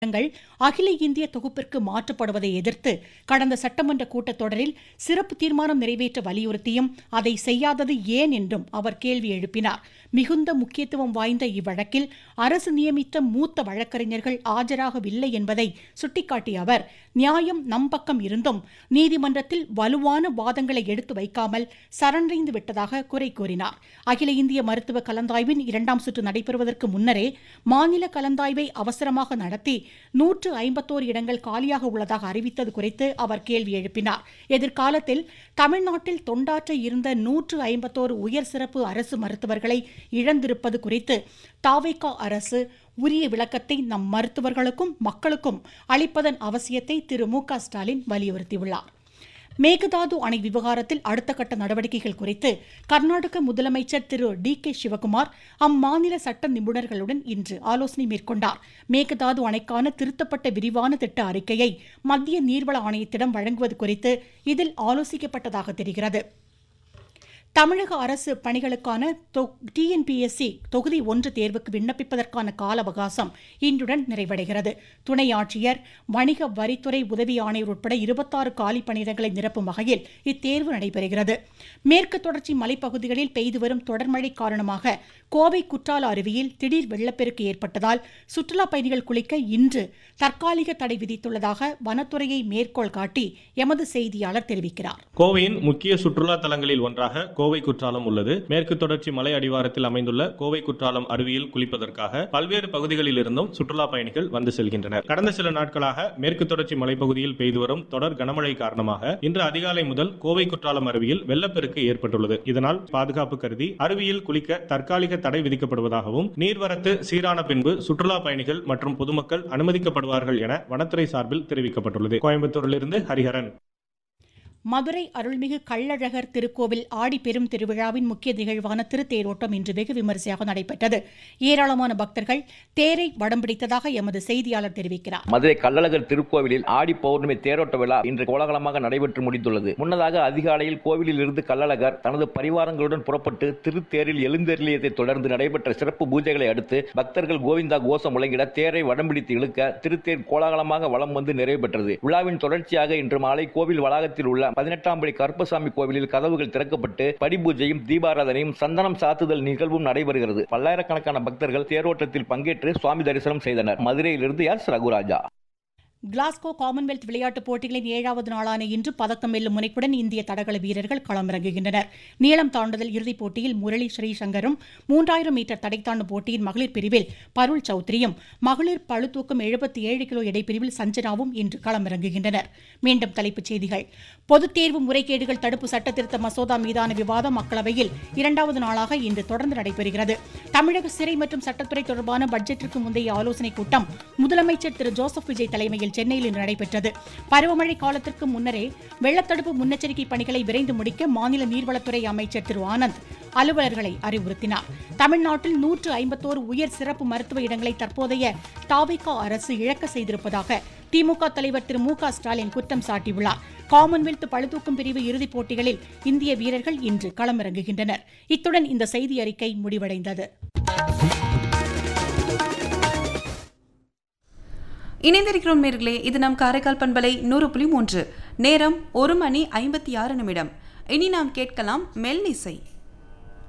திட்டங்கள் அகில இந்திய தொகுப்பிற்கு மாற்றப்படுவதை எதிர்த்து கடந்த சட்டமன்ற கூட்டத்தொடரில் சிறப்பு தீர்மானம் நிறைவேற்ற வலியுறுத்தியும் அதை செய்யாதது ஏன் என்றும் அவர் கேள்வி எழுப்பினார் மிகுந்த முக்கியத்துவம் வாய்ந்த இவ்வழக்கில் அரசு நியமித்த மூத்த வழக்கறிஞர்கள் ஆஜராகவில்லை என்பதை சுட்டிக்காட்டிய அவர் நியாயம் நம் பக்கம் இருந்தும் நீதிமன்றத்தில் வலுவான வாதங்களை எடுத்து வைக்காமல் சரணடைந்து விட்டதாக குறை கூறினார் அகில இந்திய மருத்துவ கலந்தாய்வின் இரண்டாம் சுற்று நடைபெறுவதற்கு முன்னரே மாநில கலந்தாய்வை அவசரமாக நடத்தி நூற்று ஐம்பத்தோரு இடங்கள் காலியாக உள்ளதாக அறிவித்தது குறித்து அவர் கேள்வி எழுப்பினார் எதிர்காலத்தில் தமிழ்நாட்டில் தொண்டாற்ற இருந்த நூற்று ஐம்பத்தோரு உயர் சிறப்பு அரசு மருத்துவர்களை இழந்திருப்பது குறித்து தாவேகா அரசு உரிய விளக்கத்தை நம் மருத்துவர்களுக்கும் மக்களுக்கும் அளிப்பதன் அவசியத்தை திரு மு க ஸ்டாலின் வலியுறுத்தியுள்ளார் மேகதாது அணை விவகாரத்தில் அடுத்த கட்ட நடவடிக்கைகள் குறித்து கர்நாடக முதலமைச்சர் திரு டி கே சிவகுமார் அம்மாநில சட்ட நிபுணர்களுடன் இன்று ஆலோசனை மேற்கொண்டார் மேகதாது அணைக்கான திருத்தப்பட்ட விரிவான திட்ட அறிக்கையை மத்திய நீர்வள ஆணையத்திடம் வழங்குவது குறித்து இதில் ஆலோசிக்கப்பட்டதாக தெரிகிறது தமிழக அரசு பணிகளுக்கான டிஎன்பிஎஸ்சி தொகுதி ஒன்று தேர்வுக்கு விண்ணப்பிப்பதற்கான கால அவகாசம் இன்றுடன் நிறைவடைகிறது துணை ஆட்சியர் வணிக வரித்துறை உதவி ஆணையர் உட்பட இருபத்தாறு காலி பணியிடங்களை நிரப்பும் வகையில் இத்தேர்வு நடைபெறுகிறது மேற்கு தொடர்ச்சி மலைப்பகுதிகளில் பெய்து வரும் தொடர்மழை காரணமாக கோவை குற்றால அருவியில் திடீர் வெள்ளப்பெருக்கு ஏற்பட்டதால் சுற்றுலா பயணிகள் குளிக்க இன்று தற்காலிக தடை விதித்துள்ளதாக வனத்துறையை மேற்கோள் காட்டி எமது செய்தியாளர் தெரிவிக்கிறார் கோவையின் முக்கிய சுற்றுலா தலங்களில் ஒன்றாக கோவை குற்றாலம் உள்ளது மேற்கு தொடர்ச்சி மலை அடிவாரத்தில் அமைந்துள்ள கோவை குற்றாலம் அருவியில் குளிப்பதற்காக பல்வேறு பகுதிகளில் இருந்தும் சுற்றுலா பயணிகள் வந்து செல்கின்றனர் கடந்த சில நாட்களாக மேற்கு தொடர்ச்சி மலைப்பகுதியில் பெய்து வரும் தொடர் கனமழை காரணமாக இன்று அதிகாலை முதல் கோவை குற்றாலம் அருவியில் வெள்ளப்பெருக்கு ஏற்பட்டுள்ளது இதனால் பாதுகாப்பு கருதி அருவியில் குளிக்க தற்காலிக தடை விதிக்கப்படுவதாகவும் நீர்வரத்து சீரான பின்பு சுற்றுலா பயணிகள் மற்றும் பொதுமக்கள் அனுமதிக்கப்படுவார்கள் என வனத்துறை சார்பில் தெரிவிக்கப்பட்டுள்ளது கோயம்புத்தூரிலிருந்து ஹரிஹரன் மதுரை அருள்மிகு கள்ளழகர் திருக்கோவில் ஆடி பெரும் திருவிழாவின் முக்கிய நிகழ்வான திருத்தேரோட்டம் இன்று வெகு விமரிசையாக நடைபெற்றது ஏராளமான பக்தர்கள் தேரை வடம் பிடித்ததாக எமது செய்தியாளர் தெரிவிக்கிறார் மதுரை கள்ளழகர் திருக்கோவிலில் ஆடி பௌர்ணமி தேரோட்ட விழா இன்று கோலாகலமாக நடைபெற்று முடிந்துள்ளது முன்னதாக அதிகாலையில் கோவிலில் இருந்து கள்ளழகர் தனது பரிவாரங்களுடன் புறப்பட்டு திருத்தேரில் எழுந்தருளியதை தொடர்ந்து நடைபெற்ற சிறப்பு பூஜைகளை அடுத்து பக்தர்கள் கோவிந்தா கோஷம் முழங்கிட தேரை வடம் பிடித்து இழுக்க திருத்தேர் கோலாகலமாக வலம் வந்து நிறைவு பெற்றது விழாவின் தொடர்ச்சியாக இன்று மாலை கோவில் வளாகத்தில் உள்ள பதினெட்டாம் படி கருப்பசாமி கோவிலில் கதவுகள் திறக்கப்பட்டு படிபூஜையும் தீபாராதனையும் சந்தனம் சாத்துதல் நிகழ்வும் நடைபெறுகிறது பல்லாயிரக்கணக்கான பக்தர்கள் தேரோட்டத்தில் பங்கேற்று சுவாமி தரிசனம் செய்தனர் மதுரையிலிருந்து எஸ் ரகுராஜா கிளாஸ்கோ காமன்வெல்த் விளையாட்டுப் போட்டிகளின் ஏழாவது நாளான இன்று பதக்கம் வெல்லும் முனைப்புடன் இந்திய தடகள வீரர்கள் களமிறங்குகின்றனர் நீளம் தாண்டுதல் இறுதிப் போட்டியில் முரளி ஸ்ரீசங்கரும் மூன்றாயிரம் மீட்டர் தடை தாண்டும் போட்டியின் மகளிர் பிரிவில் பருள் சௌத்ரியும் மகளிர் பளுதூக்கம் எழுபத்தி ஏழு கிலோ எடைப்பிரிவில் சஞ்சனாவும் இன்று களமிறங்குகின்றனர் மீண்டும் தலைப்புச் செய்திகள் பொதுத் தேர்வு முறைகேடுகள் தடுப்பு சட்டத்திருத்த மசோதா மீதான விவாதம் மக்களவையில் இரண்டாவது நாளாக இன்று தொடர்ந்து நடைபெறுகிறது தமிழக சிறை மற்றும் சட்டத்துறை தொடர்பான பட்ஜெட்டிற்கு முந்தைய ஆலோசனைக் கூட்டம் முதலமைச்சர் திரு ஜோசப் விஜய் தலைமையில் சென்னையில் இன்று நடைபெற்றது பருவமழை காலத்திற்கு முன்னரே வெள்ளத்தடுப்பு முன்னெச்சரிக்கை பணிகளை விரைந்து முடிக்க மாநில நீர்வளத்துறை அமைச்சர் திரு ஆனந்த் அலுவலர்களை அறிவுறுத்தினார் தமிழ்நாட்டில் நூற்று ஐம்பத்தோரு உயர் சிறப்பு மருத்துவ இடங்களை தற்போதைய தாவிகா அரசு இழக்க செய்திருப்பதாக திமுக தலைவர் திரு மு க ஸ்டாலின் குற்றம் சாட்டியுள்ளார் காமன்வெல்த் பளுதூக்கும் பிரிவு இறுதிப் போட்டிகளில் இந்திய வீரர்கள் இன்று களமிறங்குகின்றனர் இத்துடன் இந்த செய்தி அறிக்கை முடிவடைந்தது இணைந்திருக்கிறோம் நேர்களே இது நம் காரைக்கால் பண்பலை நூறு புள்ளி மூன்று நேரம் ஒரு மணி ஐம்பத்தி ஆறு நிமிடம் இனி நாம் கேட்கலாம் மெல்லிசை